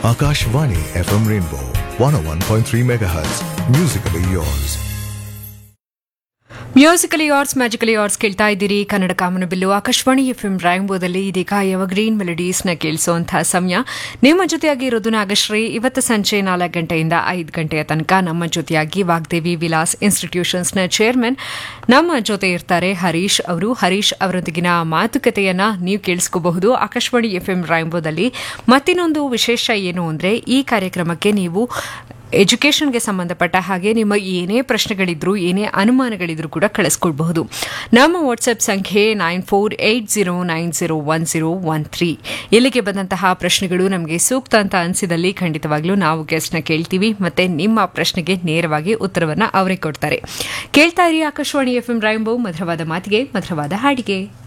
Akashvani FM Rainbow 101.3 MHz. Musically yours. Musically ours magically ours ಕೇಳ್ತಾ ಇದ್ದೀರಿ ಕನ್ನಡ ಕಾಮನಬಿಲ್ಲು Akashvani F M ರಾಯಂಬೋದಲ್ಲಿ ಇದೀಗ ಯಾವ ಗ್ರೀನ್ ಮೆಲಡೀಸ್ನ ಕೇಳಿಸುವಂತಹ ಸಮಯ ನಿಮ್ಮ ಜೊತೆಯಾಗಿ ಇರೋದು ನಾಗಶ್ರೀ ಇವತ್ತು ಸಂಜೆ ನಾಲ್ಕು ಗಂಟೆಯಿಂದ ಐದು ಗಂಟೆಯ ತನಕ ನಮ್ಮ ಜೊತೆಯಾಗಿ ವಾಗ್ದೇವಿ ವಿಲಾಸ್ ಇನ್ಸ್ಟಿಟ್ಯೂಷನ್ಸ್ನ ಚೇರ್ಮನ್ ನಮ್ಮ ಜೊತೆ ಇರ್ತಾರೆ ಹರೀಶ್ ಅವರು ಹರೀಶ್ ಅವರೊಂದಿಗಿನ ಮಾತುಕತೆಯನ್ನ ನೀವು ಕೇಳಿಸ್ಕೋಬಹುದು ಆಕಾಶವಾಣಿ ಎಫ್ ಎಂ ರಾಯಂಬೋದಲ್ಲಿ ಮತ್ತಿನ್ನೊಂದು ವಿಶೇಷ ಏನು ಅಂದರೆ ಈ ಕಾರ್ಯಕ್ರಮಕ್ಕೆ ನೀವು ಎಜುಕೇಷನ್ಗೆ ಸಂಬಂಧಪಟ್ಟ ಹಾಗೆ ನಿಮ್ಮ ಏನೇ ಪ್ರಶ್ನೆಗಳಿದ್ರು ಏನೇ ಅನುಮಾನಗಳಿದ್ರು ಕೂಡ ಕಳಿಸ್ಕೊಳ್ಬಹುದು ನಮ್ಮ ವಾಟ್ಸ್ಆಪ್ ಸಂಖ್ಯೆ nine four eight zero nine zero one zero one three ಇಲ್ಲಿಗೆ ಬಂದಂತಹ ಪ್ರಶ್ನೆಗಳು ನಮಗೆ ಸೂಕ್ತ ಅಂತ ಅನಿಸಿದಲ್ಲಿ ಖಂಡಿತವಾಗ್ಲೂ ನಾವು ಗೆಸ್ಟ್ನ ಕೇಳ್ತೀವಿ ಮತ್ತೆ ನಿಮ್ಮ ಪ್ರಶ್ನೆಗೆ ನೇರವಾಗಿ ಉತ್ತರವನ್ನ ಅವರೇ ಕೊಡ್ತಾರೆ ಕೇಳ್ತಾ ಇರಿ ಆಕಾಶವಾಣಿ ಎಫ್ ಎಂ ರಾಯಂಬೋ ಮಧುರವಾದ ಮಾತಿಗೆ ಮಧುರವಾದ ಹಾಡಿಗೆ